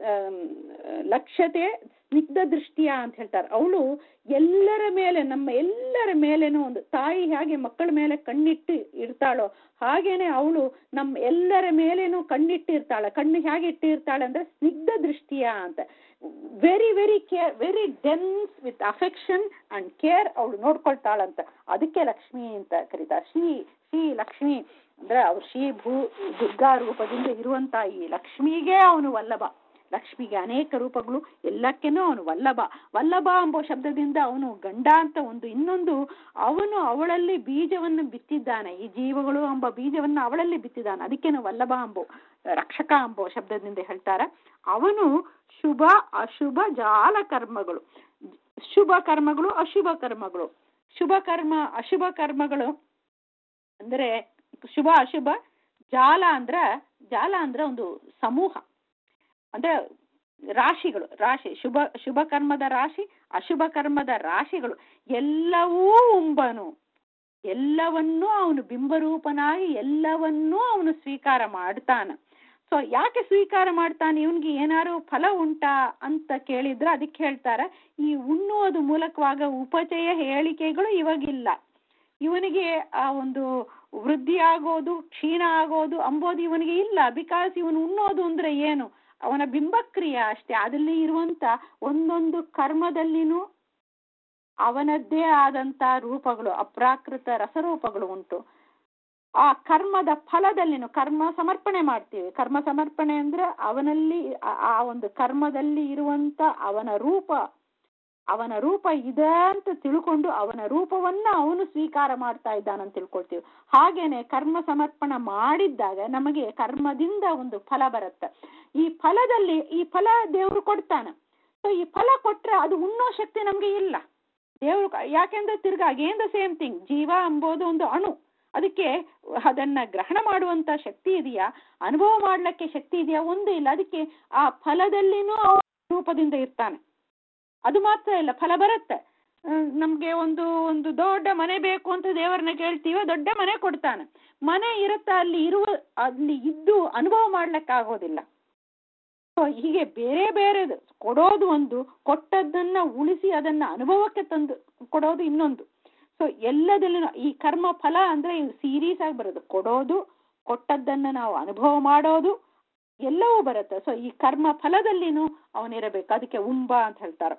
ಲಕ್ಷ್ಯತೆ ಸ್ನಿಗ್ಧ ದೃಷ್ಟಿಯ ಅಂತ ಹೇಳ್ತಾರೆ ಅವಳು ಎಲ್ಲರ ಮೇಲೆ ನಮ್ಮ ಎಲ್ಲರ ಮೇಲೇನೂ ಒಂದು ತಾಯಿ ಹೇಗೆ ಮಕ್ಕಳ ಮೇಲೆ ಕಣ್ಣಿಟ್ಟು ಇರ್ತಾಳೋ ಹಾಗೇನೆ ಅವಳು ನಮ್ಮ ಎಲ್ಲರ ಮೇಲೇನೂ ಕಣ್ಣಿಟ್ಟಿರ್ತಾಳೆ ಕಣ್ಣು ಹೇಗೆ ಇಟ್ಟಿರ್ತಾಳೆ ಅಂದ್ರೆ ಸ್ನಿಗ್ಧ ದೃಷ್ಟಿಯ ಅಂತ very very care very dense with affection and care ಅವಳು ನೋಡ್ಕೊಳ್ತಾಳಂತ ಅದಕ್ಕೆ ಲಕ್ಷ್ಮಿ ಅಂತ ಕರೀತಾರೆ ಶ್ರೀ ಶ್ರೀ ಲಕ್ಷ್ಮಿ ಅಂದ್ರೆ ಅವ್ರು ಶ್ರೀ ಭೂ ದುರ್ಗಾ ರೂಪದಿಂದ ಇರುವಂತ ಈ ಲಕ್ಷ್ಮಿಗೆ ಅವನು ವಲ್ಲಭ ಲಕ್ಷ್ಮಿಗೆ ಅನೇಕ ರೂಪಗಳು ಎಲ್ಲಕ್ಕೇನೂ ಅವನು ವಲ್ಲಭ ವಲ್ಲಭ ಎಂಬ ಶಬ್ದದಿಂದ ಅವನು ಗಂಡ ಅಂತ ಒಂದು ಇನ್ನೊಂದು ಅವನು ಅವಳಲ್ಲಿ ಬೀಜವನ್ನು ಬಿತ್ತಿದ್ದಾನೆ ಈ ಜೀವಗಳು ಎಂಬ ಬೀಜವನ್ನು ಅವಳಲ್ಲಿ ಬಿತ್ತಿದ್ದಾನೆ ಅದಕ್ಕೇನು ವಲ್ಲಭ ಅಂಬೋ ರಕ್ಷಕ ಎಂಬೋ ಶಬ್ದದಿಂದ ಹೇಳ್ತಾರೆ ಅವನು ಶುಭ ಅಶುಭ ಜಾಲ ಕರ್ಮಗಳು ಶುಭ ಕರ್ಮಗಳು ಅಶುಭ ಕರ್ಮಗಳು ಶುಭ ಕರ್ಮ ಅಶುಭ ಕರ್ಮಗಳು ಅಂದ್ರೆ ಶುಭ ಅಶುಭ ಜಾಲ ಅಂದ್ರ ಜಾಲ ಅಂದ್ರೆ ಒಂದು ಸಮೂಹ ಅಂದ್ರೆ ರಾಶಿಗಳು ರಾಶಿ ಶುಭ ಶುಭ ಕರ್ಮದ ರಾಶಿ ಅಶುಭ ಕರ್ಮದ ರಾಶಿಗಳು ಎಲ್ಲವೂ ಉಂಬನು ಎಲ್ಲವನ್ನೂ ಅವನು ಬಿಂಬರೂಪನಾಗಿ ಎಲ್ಲವನ್ನೂ ಅವನು ಸ್ವೀಕಾರ ಮಾಡ್ತಾನ ಸೊ ಯಾಕೆ ಸ್ವೀಕಾರ ಮಾಡ್ತಾನೆ ಇವನ್ಗೆ ಏನಾರು ಫಲ ಉಂಟಾ ಅಂತ ಕೇಳಿದ್ರೆ ಅದಕ್ಕೆ ಹೇಳ್ತಾರೆ ಈ ಉಣ್ಣುವುದು ಮೂಲಕವಾಗ ಉಪಚಯ ಹೇಳಿಕೆಗಳು ಇವಾಗಿಲ್ಲ ಇವನಿಗೆ ಆ ಒಂದು ವೃದ್ಧಿ ಆಗೋದು ಕ್ಷೀಣ ಆಗೋದು ಅಂಬೋದು ಇವನಿಗೆ ಇಲ್ಲ ಬಿಕಾಸ್ ಇವನು ಉಣ್ಣೋದು ಅಂದ್ರೆ ಏನು ಅವನ ಬಿಂಬಕ್ರಿಯೆ ಅಷ್ಟೇ ಅದಲ್ಲಿ ಇರುವಂತ ಒಂದೊಂದು ಕರ್ಮದಲ್ಲಿನೂ ಅವನದ್ದೇ ಆದಂತ ರೂಪಗಳು ಅಪ್ರಾಕೃತ ರಸರೂಪಗಳು ಉಂಟು ಆ ಕರ್ಮದ ಫಲದಲ್ಲಿನು ಕರ್ಮ ಸಮರ್ಪಣೆ ಮಾಡ್ತೀವಿ ಕರ್ಮ ಸಮರ್ಪಣೆ ಅಂದ್ರೆ ಅವನಲ್ಲಿ ಆ ಒಂದು ಕರ್ಮದಲ್ಲಿ ಇರುವಂತ ಅವನ ರೂಪ ಅವನ ರೂಪ ಇದೆ ಅಂತ ತಿಳ್ಕೊಂಡು ಅವನ ರೂಪವನ್ನ ಅವನು ಸ್ವೀಕಾರ ಮಾಡ್ತಾ ಇದ್ದಾನಂತ ತಿಳ್ಕೊಳ್ತೀವಿ ಹಾಗೇನೆ ಕರ್ಮ ಸಮರ್ಪಣ ಮಾಡಿದ್ದಾಗ ನಮಗೆ ಕರ್ಮದಿಂದ ಒಂದು ಫಲ ಬರುತ್ತೆ ಈ ಫಲದಲ್ಲಿ ಈ ಫಲ ದೇವರು ಕೊಡ್ತಾನೆ ಸೊ ಈ ಫಲ ಕೊಟ್ರೆ ಅದು ಉಣ್ಣೋ ಶಕ್ತಿ ನಮ್ಗೆ ಇಲ್ಲ ದೇವರು ಯಾಕೆಂದ್ರೆ ತಿರ್ಗಾ ಅಗೇನ್ ದ ಸೇಮ್ ಥಿಂಗ್ ಜೀವ ಎಂಬುದು ಒಂದು ಅಣು ಅದಕ್ಕೆ ಅದನ್ನ ಗ್ರಹಣ ಮಾಡುವಂತ ಶಕ್ತಿ ಇದೆಯಾ ಅನುಭವ ಮಾಡ್ಲಿಕ್ಕೆ ಶಕ್ತಿ ಇದೆಯಾ ಒಂದು ಇಲ್ಲ ಅದಕ್ಕೆ ಆ ಫಲದಲ್ಲಿನೂ ರೂಪದಿಂದ ಇರ್ತಾನೆ ಅದು ಮಾತ್ರ ಇಲ್ಲ ಫಲ ಬರುತ್ತೆ ನಮ್ಗೆ ಒಂದು ಒಂದು ದೊಡ್ಡ ಮನೆ ಬೇಕು ಅಂತ ದೇವರನ್ನ ಕೇಳ್ತೀವಿ ದೊಡ್ಡ ಮನೆ ಕೊಡ್ತಾನೆ ಮನೆ ಇರುತ್ತಾ ಅಲ್ಲಿ ಇರುವ ಅಲ್ಲಿ ಇದ್ದು ಅನುಭವ ಮಾಡ್ಲಿಕ್ಕೆ ಆಗೋದಿಲ್ಲ ಸೊ ಹೀಗೆ ಬೇರೆ ಬೇರೆದು ಕೊಡೋದು ಒಂದು ಕೊಟ್ಟದ್ದನ್ನ ಉಳಿಸಿ ಅದನ್ನ ಅನುಭವಕ್ಕೆ ತಂದು ಕೊಡೋದು ಇನ್ನೊಂದು ಸೊ ಎಲ್ಲದಲ್ಲೂ ಈ ಕರ್ಮ ಫಲ ಅಂದ್ರೆ ಸೀರೀಸ್ ಆಗಿ ಬರೋದು ಕೊಡೋದು ಕೊಟ್ಟದ್ದನ್ನ ನಾವು ಅನುಭವ ಮಾಡೋದು ಎಲ್ಲವೂ ಬರುತ್ತೆ ಸೊ ಈ ಕರ್ಮ ಫಲದಲ್ಲಿನೂ ಅವನಿರಬೇಕು ಅದಕ್ಕೆ ಉಂಬ ಅಂತ ಹೇಳ್ತಾರೆ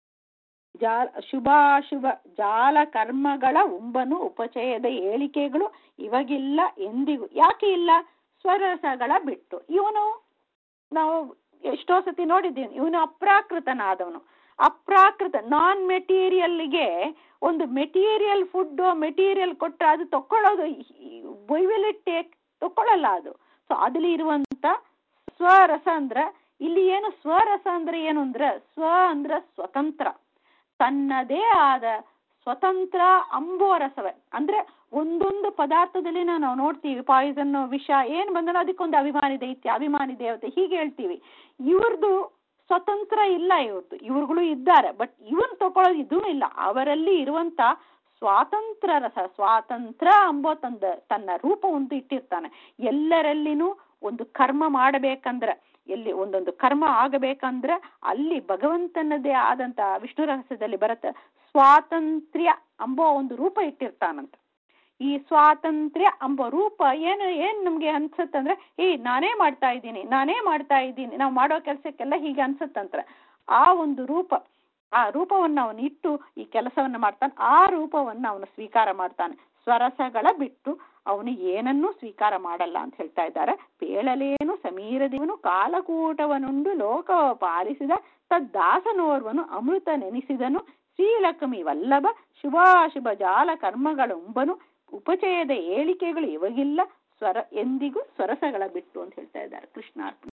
ಜಾಲ ಶುಭಾಶುಭ ಜಾಲ ಕರ್ಮಗಳ ಉಂಬನು ಉಪಚಯದ ಹೇಳಿಕೆಗಳು ಇವಾಗಿಲ್ಲ ಎಂದಿಗೂ ಯಾಕೆ ಇಲ್ಲ ಸ್ವರಸಗಳ ಬಿಟ್ಟು ಇವನು ನಾವು ಎಷ್ಟೋ ಸತಿ ನೋಡಿದ್ದೀವಿ ಇವನು ಅಪ್ರಾಕೃತನಾದವನು ಅಪ್ರಾಕೃತ ನಾನ್ ಮೆಟೀರಿಯಲ್ಗೆ ಒಂದು ಮೆಟೀರಿಯಲ್ ಫುಡ್ ಮೆಟೀರಿಯಲ್ ಕೊಟ್ಟರೆ ಅದು ತಕೊಳ್ಳೋದು ವೈ ವಿಲ್ ಇಟ್ ಟೇಕ್ ತಕೊಳ್ಳಲ್ಲ ಅದು ಸೊ ಅದಲ್ಲಿ ಇರುವಂತ ಸ್ವರಸ ಅಂದ್ರ ಇಲ್ಲಿ ಏನು ಸ್ವರಸ ಅಂದ್ರೆ ಏನು ಅಂದ್ರೆ ಸ್ವ ಅಂದ್ರ ಸ್ವತಂತ್ರ ತನ್ನದೇ ಆದ ಸ್ವತಂತ್ರ ಅಂಬೋ ರಸವೇ ಅಂದ್ರೆ ಒಂದೊಂದು ಪದಾರ್ಥದಲ್ಲಿ ನಾವು ನೋಡ್ತೀವಿ ಪಾಯ್ಸನ್ ವಿಷ ಏನ್ ಬಂದನೋ ಅದಕ್ಕೊಂದು ಅಭಿಮಾನಿ ದೈತ್ಯ ಅಭಿಮಾನಿ ದೇವತೆ ಹೀಗೆ ಹೇಳ್ತೀವಿ ಇವ್ರದ್ದು ಸ್ವತಂತ್ರ ಇಲ್ಲ ಇವ್ರದ್ದು ಇವ್ರುಗಳು ಇದ್ದಾರೆ ಬಟ್ ಇವನ್ ತಕೊಳ್ಳೋದು ಇದೂ ಇಲ್ಲ ಅವರಲ್ಲಿ ಇರುವಂತ ಸ್ವಾತಂತ್ರ್ಯ ರಸ ಸ್ವಾತಂತ್ರ್ಯ ಅಂಬೋ ತಂದ ತನ್ನ ರೂಪ ಒಂದು ಇಟ್ಟಿರ್ತಾನೆ ಎಲ್ಲರಲ್ಲಿನೂ ಒಂದು ಕರ್ಮ ಮಾಡಬೇಕಂದ್ರ ಎಲ್ಲಿ ಒಂದೊಂದು ಕರ್ಮ ಆಗಬೇಕಂದ್ರ ಅಲ್ಲಿ ಭಗವಂತನದೇ ಆದಂತ ವಿಷ್ಣು ರಹಸ್ಯದಲ್ಲಿ ಬರುತ್ತೆ ಸ್ವಾತಂತ್ರ್ಯ ಅಂಬೋ ಒಂದು ರೂಪ ಇಟ್ಟಿರ್ತಾನಂತ ಈ ಸ್ವಾತಂತ್ರ್ಯ ಅಂಬ ರೂಪ ಏನು ಏನ್ ನಮ್ಗೆ ಅನ್ಸುತ್ತಂದ್ರೆ ಈ ನಾನೇ ಮಾಡ್ತಾ ಇದ್ದೀನಿ ನಾನೇ ಮಾಡ್ತಾ ಇದ್ದೀನಿ ನಾವು ಮಾಡೋ ಕೆಲಸಕ್ಕೆಲ್ಲ ಹೀಗೆ ಅನ್ಸುತ್ತಂತ್ರ ಆ ಒಂದು ರೂಪ ಆ ರೂಪವನ್ನು ಅವನು ಇಟ್ಟು ಈ ಕೆಲಸವನ್ನು ಮಾಡ್ತಾನೆ ಆ ರೂಪವನ್ನು ಅವನು ಸ್ವೀಕಾರ ಮಾಡ್ತಾನೆ ಸ್ವರಸಗಳ ಬಿಟ್ಟು ಅವನು ಏನನ್ನೂ ಸ್ವೀಕಾರ ಮಾಡಲ್ಲ ಅಂತ ಹೇಳ್ತಾ ಇದ್ದಾರೆ ಪೇಳಲೇನು ಸಮೀರದೇವನು ಕಾಲಕೂಟವನುಂಡು ಲೋಕ ಪಾಲಿಸಿದ ತದ್ದಾಸನೋರ್ವನು ಅಮೃತ ನೆನೆಸಿದನು ಶ್ರೀಲಕ್ಷ್ಮಿ ವಲ್ಲಭ ಶುಭಾಶುಭ ಜಾಲ ಕರ್ಮಗಳುಂಬನು ಉಪಚಯದ ಏಳಿಕೆಗಳು ಇವಾಗಿಲ್ಲ ಸ್ವರ ಎಂದಿಗೂ ಸ್ವರಸಗಳ ಬಿಟ್ಟು ಅಂತ ಹೇಳ್ತಾ ಇದ್ದಾರೆ ಕೃಷ್ಣಾರ್ಪಣೆ